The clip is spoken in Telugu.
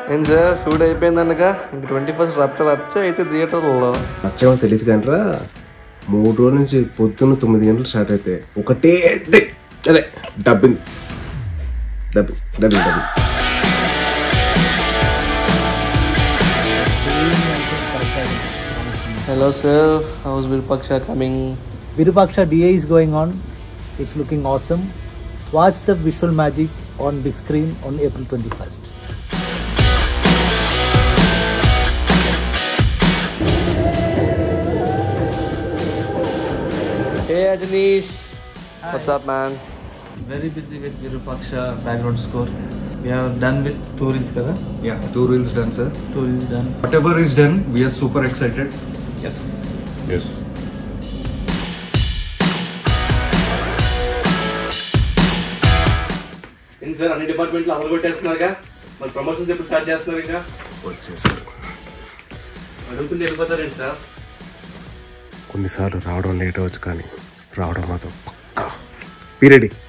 ఏం సార్ షూట్ అయిపోయిందనక ఇంక ట్వంటీ ఫస్ట్ రచ్చ రచ్చ అయితే థియేటర్లో నచ్చేమో తెలియదు కానీ మూడు రోజుల నుంచి పొద్దున్న తొమ్మిది గంటలు స్టార్ట్ అయితే ఒకటే దే- అదే dubbing dubbing dubbing dubbing hello sir how's Virupaksha coming Virupaksha DA is going on. It's looking awesome. Watch the visual magic on big screen on April 21st. Hey Ajaneesh what's up man very busy with Virupaksha background score. We are done with two reels, kada? Yeah, two reels done, sir. Two reels done. Whatever is done, we are super excited. Yes. Yes. ఏంటి సార్ అన్ని డిపార్ట్మెంట్లు అదలు కొట్టేస్తున్నారుగా మరి ప్రమోషన్స్ ఎప్పుడు స్టార్ట్ చేస్తున్నారు ఇంకా వచ్చేసారు అడుగుతుంటే వెళ్ళిపోతారేంటి సార్ కొన్నిసార్లు రావడం లేట్ అవ్వచ్చు కానీ రావడం మాత్రం పక్కా పీరియడ్